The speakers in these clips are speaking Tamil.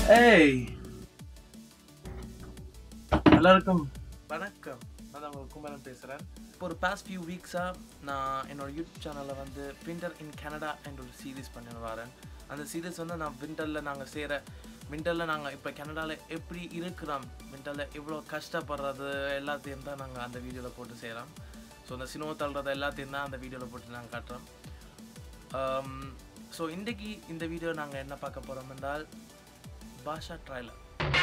ஏய் எல்லாருக்கும் வணக்கம் நான் தான் உங்கள் குமரன் பேசுகிறேன் இப்போ ஒரு பாஸ்ட் ஃபியூ வீக்ஸாக நான் என்னோட யூடியூப் சேனலில் வந்து விண்டர் இன் கனடா என்ற ஒரு சீரீஸ் பண்ணிட்டு வரேன் அந்த சீரீஸ் வந்து நான் விண்டரில் நாங்கள் செய்கிற விண்டரில் நாங்கள் இப்போ கனடாவில் எப்படி இருக்கிறோம் விண்டரில் எவ்வளோ கஷ்டப்படுறது எல்லாத்தையும் தான் நாங்கள் அந்த வீடியோவில் போட்டு செய்கிறோம் ஸோ அந்த சினிமா தள்ளுறது எல்லாத்தையும் தான் அந்த வீடியோவில் போட்டு நாங்கள் காட்டுறோம் ஸோ இன்றைக்கி இந்த வீடியோ நாங்கள் என்ன பார்க்க போகிறோம் என்றால் பாஷா ட்ரைலர்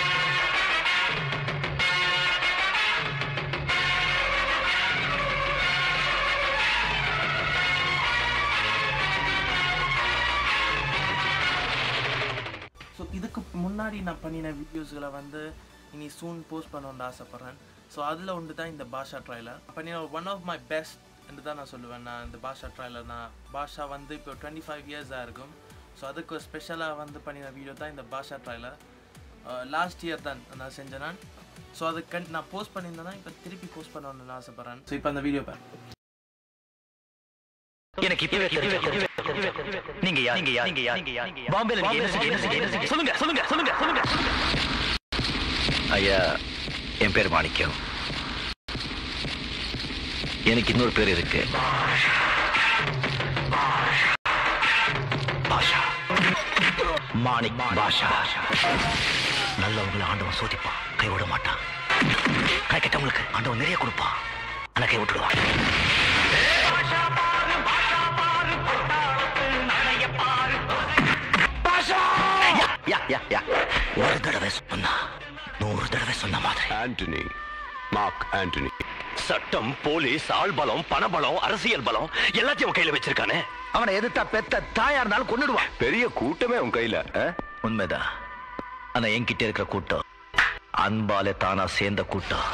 ஸோ இதுக்கு முன்னாடி நான் பண்ணின வீடியோஸ்களை வந்து இனி சூன் போஸ்ட் பண்ணணும்னு ஆசைப்பட்றேன் ஸோ அதில் ஒன்று தான் இந்த பாஷா ட்ரைலர் பண்ணின ஒன் ஆஃப் மை பெஸ்ட் என்று தான் நான் சொல்லுவேன் நான் இந்த பாஷா ட்ரைலர் நான் பாஷா வந்து இப்போ டுவெண்ட்டி ஃபைவ் இயர்ஸாக இருக்கும் ஸோ அதுக்கு ஸ்பெஷலாக வந்து பண்ணின வீடியோ தான் இந்த பாஷா ட்ரைலர் லாஸ்ட் இயர் தான் நான் செஞ்சேன் நான் ஸோ அது கண் நான் போஸ்ட் பண்ணியிருந்தேன்னா இப்போ திருப்பி போஸ்ட் பண்ணணும்னு ஆசைப்பட்றேன் ஸோ இப்போ அந்த வீடியோ பாரு எனக்கு இப்பவே தெரியும். நீங்க யார் நீங்க யார் நீங்க யார் நீங்க யார் பாம்பேல நீங்க என்ன செஞ்சீங்க, என்ன செஞ்சீங்க, என்ன செஞ்சீங்க? சொல்லுங்க சொல்லுங்க சொல்லுங்க சொல்லுங்க ஐயா என் பேர் மாணிக்கம் எனக்கு இன்னொரு பேர் இருக்கு பாஷா மாணிக் பாஷா நல்லவங்களை ஆண்டவன் சோதிப்பான் கை விட மாட்டான் கை கெட்டவங்களுக்கு ஆண்டவன் நிறைய கொடுப்பான் ஆனா கை விட்டுடுவான் யா, யா, யா. ஒரு தடவை சொன்னா நூறு தடவை சொன்ன மாதிரி ஆண்டனி மார்க் ஆண்டனி சட்டம் போலீஸ் ஆள்பலம் பணபலம் அரசியல் பலம் எல்லாத்தையும் அவன் கையில வச்சிருக்கானே அவனை எதிர்த்தா பெத்த தாயா இருந்தாலும் கொன்னுடுவான் பெரிய கூட்டமே உன் கையில ஆ? உண்மைதான் ஆனா என்கிட்ட இருக்கிற கூட்டம் அன்பாலே தானா சேர்ந்த கூட்டம்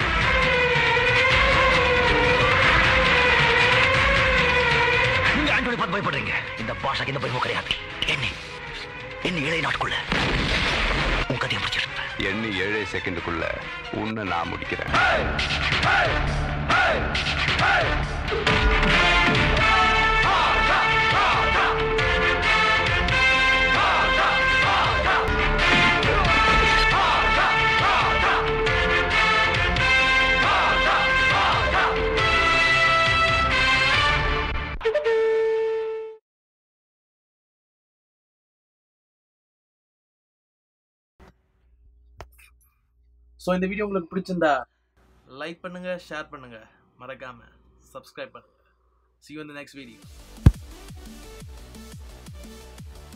நீங்க ஆண்டோனி பார்த்து பயப்படுறீங்க இந்த பாஷாக்கு இந்த பயமும் கிடையாது என்ன என்ன இளைய நாட்குள்ள உன் கதையை முடிச்சிருப்பேன் எண்ணி ஏழே செகண்டுக்குள்ள உன்னை நான் முடிக்கிறேன் ஸோ இந்த வீடியோ உங்களுக்கு பிடிச்சிருந்தா லைக் பண்ணுங்க ஷேர் பண்ணுங்க மறக்காம சப்ஸ்கிரைப் பண்ணுங்க see you in the next video